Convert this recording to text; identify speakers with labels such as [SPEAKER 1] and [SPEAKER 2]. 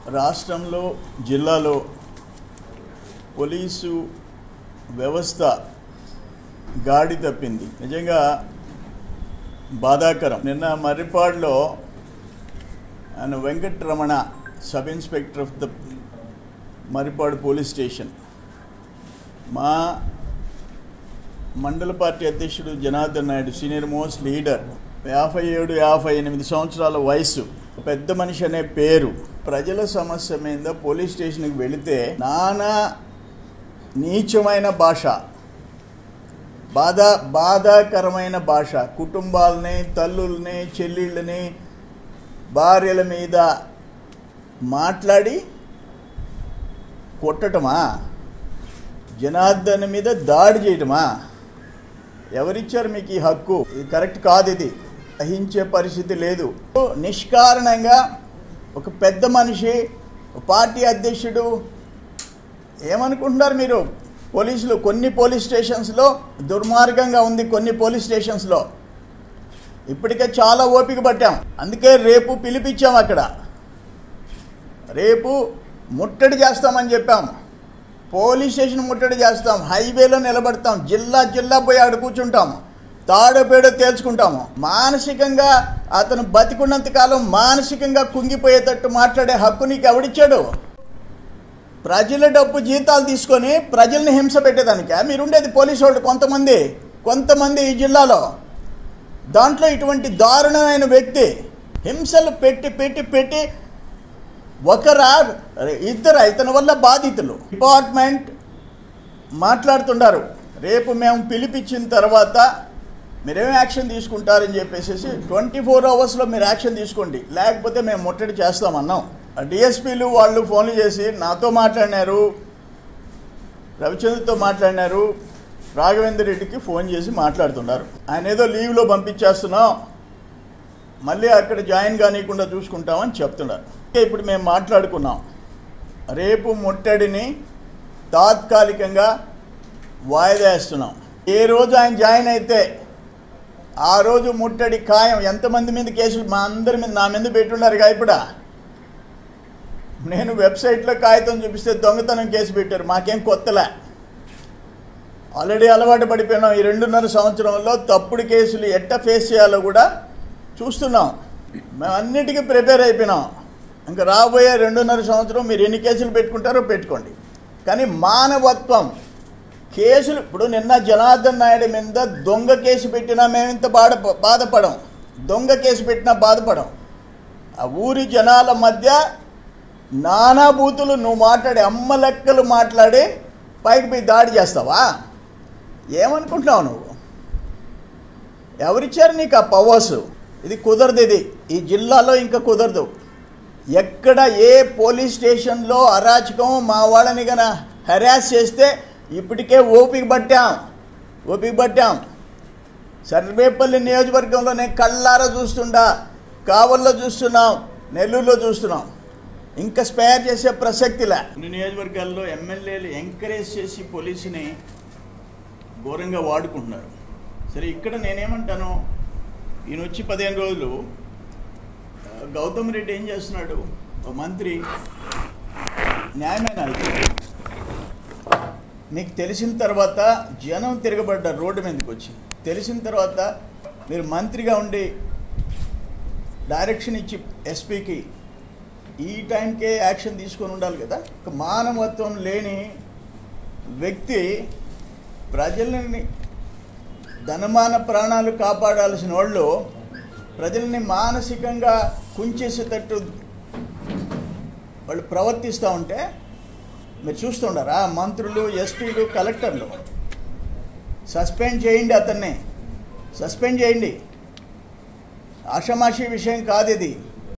[SPEAKER 1] రాష్ట్రంలో జిల్లాలో పోలీసు వ్యవస్థ గాడి తప్పింది నిజంగా బాధాకరం నిన్న మర్రిపాడులో ఆయన Venkataramana sub inspector of the Marripadu police station మా మండల పార్టీ అధ్యక్షుడు Janardhan Naidu senior most leader యాభై ఏడు యాభై ఎనిమిది సంవత్సరాల వయసు పెద్ద మనిషి అనే పేరు ప్రజల సమస్య మీద పోలీస్ స్టేషన్కి వెళితే నానా నీచమైన భాష బాధ బాధాకరమైన భాష కుటుంబాలని తల్లుల్ని చెల్లిళ్ళని భార్యల మీద మాట్లాడి కొట్టటమా జనార్దన్ మీద దాడి చేయటమా ఎవరిచ్చారు మీకు ఈ హక్కు ఇది కరెక్ట్ కాదు ఇది సహించే పరిస్థితి లేదు నిష్కారణంగా ఒక పెద్ద మనిషి ఒక పార్టీ అధ్యక్షుడు ఏమనుకుంటున్నారు మీరు పోలీసులు కొన్ని పోలీస్ స్టేషన్స్లో దుర్మార్గంగా ఉంది కొన్ని పోలీస్ స్టేషన్స్లో ఇప్పటికే చాలా ఓపిక పట్టాం అందుకే రేపు పిలిపించాం అక్కడ రేపు ముట్టడి చేస్తామని చెప్పాం పోలీస్ స్టేషన్ ముట్టడి చేస్తాం హైవేలో నిలబడతాం జిల్లా జిల్లా పోయి అక్కడ కూర్చుంటాం తాడోపేడో తేల్చుకుంటాము మానసికంగా అతను బతికున్నంత కాలం మానసికంగా కుంగిపోయేటట్టు మాట్లాడే హక్కు నీకు ఎవడిచ్చాడు ప్రజల డబ్బు జీతాలు తీసుకొని ప్రజల్ని హింస పెట్టేదానికా మీరుండేది పోలీసు వాళ్ళు కొంతమంది కొంతమంది ఈ జిల్లాలో దాంట్లో ఇటువంటి దారుణమైన వ్యక్తి హింసలు పెట్టి పెట్టి పెట్టి ఒకరా ఇద్దరు ఇతని వల్ల బాధితులు డిపార్ట్మెంట్ మాట్లాడుతున్నారు రేపు మేము పిలిపించిన తర్వాత మీరేం యాక్షన్ తీసుకుంటారని చెప్పేసి ట్వంటీ ఫోర్ అవర్స్లో మీరు యాక్షన్ తీసుకోండి లేకపోతే మేము ముట్టడి చేస్తామన్నాం డిఎస్పీలు వాళ్ళు ఫోన్లు చేసి నాతో మాట్లాడినారు రవిచంద్రతో మాట్లాడినారు రాఘవేంద్ర రెడ్డికి ఫోన్ చేసి మాట్లాడుతున్నారు ఆయన ఏదో లీవ్లో పంపించేస్తున్నాం మళ్ళీ అక్కడ జాయిన్ కానీయకుండా చూసుకుంటామని చెప్తున్నారు ఇప్పుడు మేము మాట్లాడుకున్నాం రేపు ముట్టడిని తాత్కాలికంగా వాయిదా వేస్తున్నాం ఏ రోజు ఆయన జాయిన్ అయితే ఆ రోజు ముట్టడి ఖాయం ఎంతమంది మీద కేసులు మా అందరి మీద నా మీద పెట్టున్నారుగా ఇప్పుడు నేను వెబ్సైట్లో కాగితం చూపిస్తే దొంగతనం కేసు పెట్టారు మాకేం కొత్తలే ఆల్రెడీ అలవాటు పడిపోయినాం ఈ రెండున్నర సంవత్సరంలో తప్పుడు కేసులు ఎట్ట ఫేస్ చేయాలో కూడా చూస్తున్నాం మేము అన్నిటికీ ప్రిపేర్ అయిపోయినాం ఇంకా రాబోయే రెండున్నర సంవత్సరం మీరు ఎన్ని కేసులు పెట్టుకుంటారో పెట్టుకోండి కానీ మానవత్వం కేసులు ఇప్పుడు నిన్న జనార్దన్ నాయుడు మీద దొంగ కేసు పెట్టినా మేము ఇంత బాధ బాధపడం దొంగ కేసు పెట్టినా బాధపడం ఆ ఊరి జనాల మధ్య నానా బూతులు నువ్వు మాట్లాడి అమ్మ లెక్కలు మాట్లాడి పైకి పోయి దాడి చేస్తావా ఏమనుకుంటున్నావు నువ్వు ఎవరిచ్చారు నీకు ఆ పవర్స్ ఇది కుదరదు ఇది ఈ జిల్లాలో ఇంకా కుదరదు ఎక్కడ ఏ పోలీస్ స్టేషన్లో అరాచకం మా వాళ్ళని గన హెరాస్ చేస్తే ఇప్పటికే ఓపిక పట్టాం ఓపిక పట్టాం సర్వేపల్లి నియోజకవర్గంలో నేను కళ్ళారా చూస్తుండా కావల్లో చూస్తున్నాం నెల్లూరులో చూస్తున్నాం ఇంకా స్పేర్ చేసే ప్రసక్తిలే కొన్ని నియోజకవర్గాల్లో ఎమ్మెల్యేలు ఎంకరేజ్ చేసి పోలీసుని ఘోరంగా వాడుకుంటున్నారు సరే ఇక్కడ నేనేమంటాను ఈయన వచ్చి పదిహేను రోజులు ఆ, గౌతమ్ రెడ్డి ఏం చేస్తున్నాడు ఒక మంత్రి న్యాయమైన ఇది. మీకు తెలిసిన తర్వాత జనం తిరగబడ్డారు రోడ్డు మీదకి వచ్చి తెలిసిన తర్వాత మీరు మంత్రిగా ఉండి డైరెక్షన్ ఇచ్చి ఎస్పీకి ఈ టైంకే యాక్షన్ తీసుకొని ఉండాలి కదా ఒక మానవత్వం లేని వ్యక్తి ప్రజలని ధనమాన ప్రాణాలు కాపాడాల్సిన వాళ్ళు ప్రజల్ని మానసికంగా కుంచేసేటట్టు వాళ్ళు ప్రవర్తిస్తూ ఉంటే మీరు చూస్తుండరా మంత్రులు ఎస్పీలు కలెక్టర్లు సస్పెండ్ చేయండి అతన్ని సస్పెండ్ చేయండి ఆషమాషి విషయం కాదు ఇది